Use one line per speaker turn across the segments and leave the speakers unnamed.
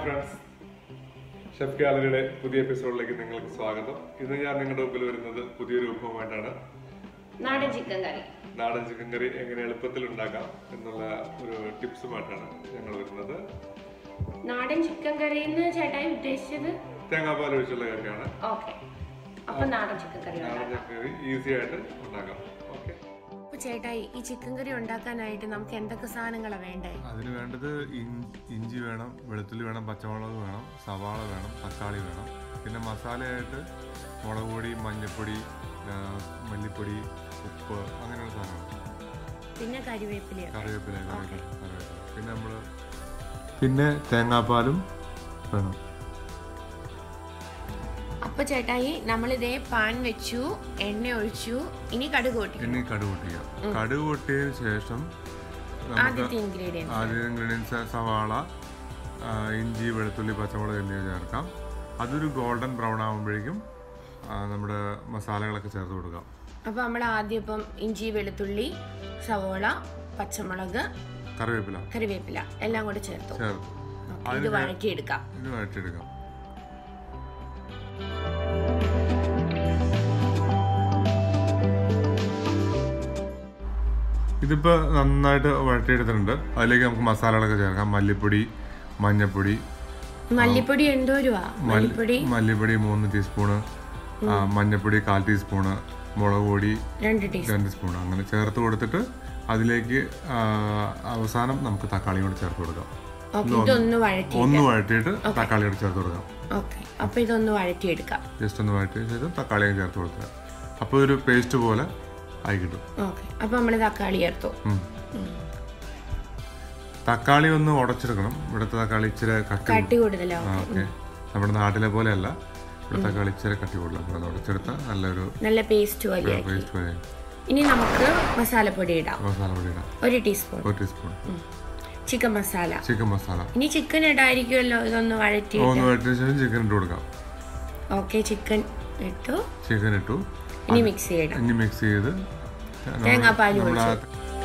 Friends chef ഗാലറിയുടെ പുതിയ എപ്പിസോഡിലേക്ക് നിങ്ങൾക്ക് സ്വാഗതം ഇന്ന് ഞാൻ നിങ്ങളുടെ മുമ്പിൽ വരുന്നത് പുതിയൊരു വിഭവമായിട്ടാണ്
നാടൻ ചിക്കൻ കറി
നാടൻ ചിക്കൻ കറി എങ്ങനെ എളുപ്പത്തിൽ ഉണ്ടാക്കാം എന്നുള്ള ഒരു ടിപ്സുമായിട്ടാണ് ഞങ്ങൾ വരുന്നത്
നാടൻ ചിക്കൻ കറി എന്ന് ചേട്ടായി ഉദ്ദേശിച്ചത്
തേങ്ങാപ്പാൽ ഒഴിച്ചുള്ള കറിയാണ്
ഓക്കെ അപ്പൊ നാടൻ ചിക്കൻ കറി
നാടൻ ചിക്കൻ കറി ഈസി ആയിട്ട് ഉണ്ടാക്കാം ഓക്കെ
അപ്പൊ ചേട്ടായി ഈ ചിക്കൻ കറി ഉണ്ടാക്കാനായിട്ട് നമുക്ക് എന്തൊക്കെ സാധനങ്ങളാണ് വേണ്ടേ
അതിന് വേണ്ടത് ഇഞ്ചി വേണം വെളുത്തുള്ളി വേണം പച്ചമുളക് വേണം സവാള വേണം തക്കാളി വേണം പിന്നെ മസാലയായിട്ട് മുളക് പൊടി മഞ്ഞൾപ്പൊടി ആ, മല്ലിപ്പൊടി ഉപ്പ് അങ്ങനെയുള്ള സാധനങ്ങൾ
പിന്നെ കരിവേപ്പില
കറിവേപ്പില കറിവേപ്പില കറിവേപ്പില പിന്നെ നമ്മൾ പിന്നെ തേങ്ങാപ്പാലും വേണം
അപ്പൊ ചേട്ടായി നമ്മളിതേ പാൻ വെച്ചു എണ്ണ ഒഴിച്ചു ഇനി കടുക് പൊട്ടി
ഇനി കടുക് പൊട്ടിക്കുക കടുക് പൊട്ടിയതിന് ശേഷം നമുക്ക്
ആദ്യത്തെ ഇൻഗ്രീഡിയൻറ്റ്
ആദ്യം ഇൻഗ്രീഡിയൻസ് സവാള ആ, ഇഞ്ചി വെളുത്തുള്ളി പച്ചമുളക് എന്നിവ ചേർക്കാം അതൊരു ഗോൾഡൻ ബ്രൗൺ ആകുമ്പോഴേക്കും ആ, നമ്മുടെ മസാലകളൊക്കെ ചേർത്ത് കൊടുക്കാം
അപ്പൊ നമ്മൾ ആദ്യം ഇപ്പം ഇഞ്ചി വെളുത്തുള്ളി സവോള പച്ചമുളക്
കറിവേപ്പില
കറിവേപ്പില എല്ലാം കൂടെ ചേർത്തു
ചേർത്ത്
ഓക്കേ, ഇത് വഴറ്റിയെടുക്കാം
ഇത് വഴറ്റിയെടുക്കാം ഇതിപ്പോൾ നന്നായിട്ട് വഴറ്റിയെടുത്തിട്ടുണ്ട് അതിലേക്ക് നമുക്ക് മസാലകളൊക്കെ ചേർക്കാം മല്ലിപ്പൊടി മഞ്ഞൾപ്പൊടി
മല്ലിപ്പൊടി എന്തോ രൂപ മല്ലിപ്പൊടി
മല്ലിപ്പൊടി മൂന്ന് ടീസ്പൂണ് ആ, മഞ്ഞൾപ്പൊടി കാൽ ടീസ്പൂണ് മുളക് പൊടി
രണ്ട് ടീസ്പൂൺ
രണ്ട് സ്പൂൺ അങ്ങനെ ചേർത്ത് കൊടുത്തിട്ട് അതിലേക്ക് ആ, അവസാനം നമുക്ക് തക്കാളി കൂടി ചേർത്ത് കൊടുക്കാം
ഓക്കെ ഇതൊന്ന് വഴറ്റി
ഒന്ന് വഴറ്റിയിട്ട് തക്കാളി കൂടി ചേർത്ത് കൊടുക്കാം
ഓക്കെ അപ്പൊ ഇതൊന്ന് വഴറ്റിയെടുക്കാം
ജസ്റ്റ് ഒന്ന് വഴറ്റിയ ശേഷം തക്കാളിയും ചേർത്ത് കൊടുക്കുക അപ്പോൾ ഒരു പേസ്റ്റ് പോലെ ആയി കിട്ടും
ഓക്കെ അപ്പൊ നമ്മൾ തക്കാളി ചേർത്തു
ഉം. തക്കാളി ഒന്ന് ഉടച്ചെടുക്കണം ഇവിടുത്തെ തക്കാളി ഇച്ചിരി കട്ടി
കട്ടി കൂടുതലോ
ആ ഓക്കെ നമ്മുടെ നാട്ടിലെ പോലെയല്ല ഇവിടെ തക്കാളി ഇച്ചിരി കട്ടി കൂടുതലാണ് അപ്പോൾ അത് ഉടച്ചെടുത്താൽ നല്ലൊരു
നല്ല പേസ്റ്റ് പോലെ
പേസ്റ്റ് പോലെ
ഇനി നമുക്ക് മസാലപ്പൊടി ഇടാം
മസാല പൊടി ഇടാം
ഒരു ടീസ്പൂൺ
ഒരു teaspoon
chicken masala
chicken masala
ഇനി ചിക്കൻ ഇടായിരിക്കുമല്ലോ ഇതൊന്ന് വഴറ്റി
ഒന്ന് വഴറ്റിയ ശേഷം ചിക്കൻ ഇട്ട് കൊടുക്കാം
ഓക്കെ ചിക്കൻ ഇട്ടു
ചിക്കൻ ഇട്ടു
ഇനി മിക്സ് ചെയ്യണം
ഇനി മിക്സ് ചെയ്ത്
തേങ്ങാപ്പാൽ
നമ്മൾ ആ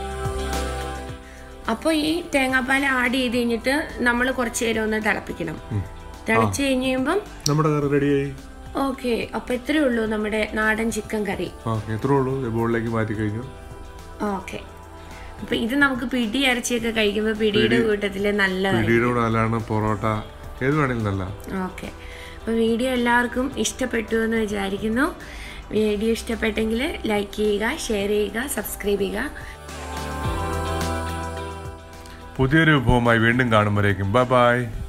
അപ്പോൾ ഈ തേങ്ങാപ്പാൽ ആഡ് ചെയ്ത് കഴിഞ്ഞിട്ട് നമ്മൾ കുറച്ച് നേരം ഒന്ന് തിളപ്പിക്കണം തിളച്ച് കഴിഞ്ഞ് കഴിയുമ്പം
നമ്മുടെ കറി റെഡിയായി
ഓക്കെ അപ്പൊ ഇത്രയേ ഉള്ളൂ നമ്മുടെ നാടൻ ചിക്കൻ കറി
ഓക്കെ എത്രേ ഉള്ളൂ ബോളിലേക്ക് മാറ്റി കഴിഞ്ഞു
ഓക്കെ അപ്പൊ ഇത് നമുക്ക് പിടി ഇറച്ചിയൊക്കെ കഴിക്കുമ്പോൾ പിടിയുടെ കൂട്ടത്തില് നല്ലതാണ്
പിടിയുടെ കൂടെ നല്ലതാണ് പൊറോട്ട ഏത് വേണമെങ്കിലും നല്ല
ഓക്കെ അപ്പോൾ വീഡിയോ എല്ലാവർക്കും ഇഷ്ടപ്പെട്ടു എന്ന് വിചാരിക്കുന്നു വീഡിയോ ഇഷ്ടപ്പെട്ടെങ്കിൽ ലൈക്ക് ചെയ്യുക ഷെയർ ചെയ്യുക സബ്സ്ക്രൈബ് ചെയ്യുക
പുതിയൊരു വിഭവമായി വീണ്ടും കാണുമ്പോഴേക്കും ബൈ ബൈ